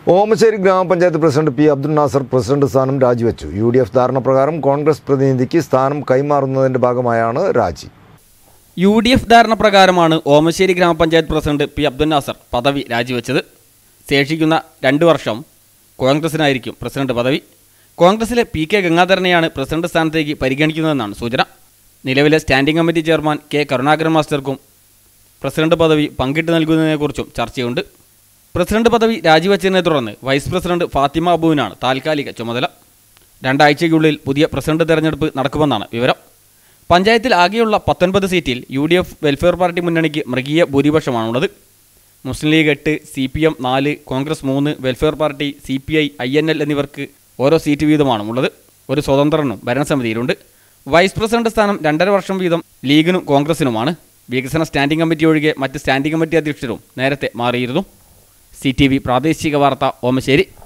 ഓമശ്ശേരി ഗ്രാമപഞ്ചായത്ത് president P Abdul Nasser president സ്ഥാനം രാജിവെച്ചു യു ഡി എഫ് ധാരണ പ്രകാരം കോൺഗ്രസ് പ്രതിനിധിക്ക് സ്ഥാനം കൈമാറുന്നതിന്റെ ഭാഗമായാണ് രാജി യു ഡി എഫ് ധാരണ പ്രകാരമാണ് ഓമശ്ശേരി ഗ്രാമപഞ്ചായത്ത് പ്രസിഡന്റ് പി അബ്ദുൽ നാസർ പദവി രാജിവെച്ചത് ശേഷിക്കുന്ന രണ്ട് വർഷം കോൺഗ്രസിനായിരിക്കും പ്രസിഡന്റ് പദവി കോൺഗ്രസിലെ പി കെ ഗംഗാധരനെയാണ് പ്രസിഡന്റ് സ്ഥാനത്തേക്ക് പരിഗണിക്കുന്നതെന്നാണ് സൂചന നിലവിലെ standing committee chairman K Karunakaran മാസ്റ്റർക്കും പ്രസിഡന്റ് പദവി പങ്കിട്ട് നൽകുന്നതിനെക്കുറിച്ചും ചർച്ചയുണ്ട് പ്രസിഡന്റ് പദവി രാജിവെച്ചതിനെ തുടർന്ന് വൈസ് പ്രസിഡന്റ് ഫാത്തിമ അബുവിനാണ് താൽക്കാലിക ചുമതല രണ്ടാഴ്ചയ്ക്കുള്ളിൽ പുതിയ പ്രസിഡന്റ് തെരഞ്ഞെടുപ്പ് നടക്കുമെന്നാണ് വിവരം പഞ്ചായത്തിൽ ആകെയുള്ള പത്തൊൻപത് സീറ്റിൽ U D F welfare party മുന്നണിക്ക് മൃഗീയ ഭൂരിപക്ഷമാണുള്ളത് മുസ്ലിം ലീഗ് എട്ട് സി പി എം നാല് കോൺഗ്രസ് മൂന്ന് welfare party C P I I N L എന്നിവർക്ക് ഓരോ സീറ്റ് വീതമാണുള്ളത് ഒരു സ്വതന്ത്രനും ഭരണസമിതിയിലുണ്ട് വൈസ് പ്രസിഡന്റ് സ്ഥാനം രണ്ടര വർഷം വീതം ലീഗിനും കോൺഗ്രസിനുമാണ് വികസന സ്റ്റാൻഡിംഗ് കമ്മിറ്റി ഒഴികെ മറ്റ് സ്റ്റാൻഡിംഗ് കമ്മിറ്റി അധ്യക്ഷരും നേരത്തെ മാറിയിരുന്നു സി ടി വി പ്രാദേശിക വാർത്ത ഓമശ്ശേരി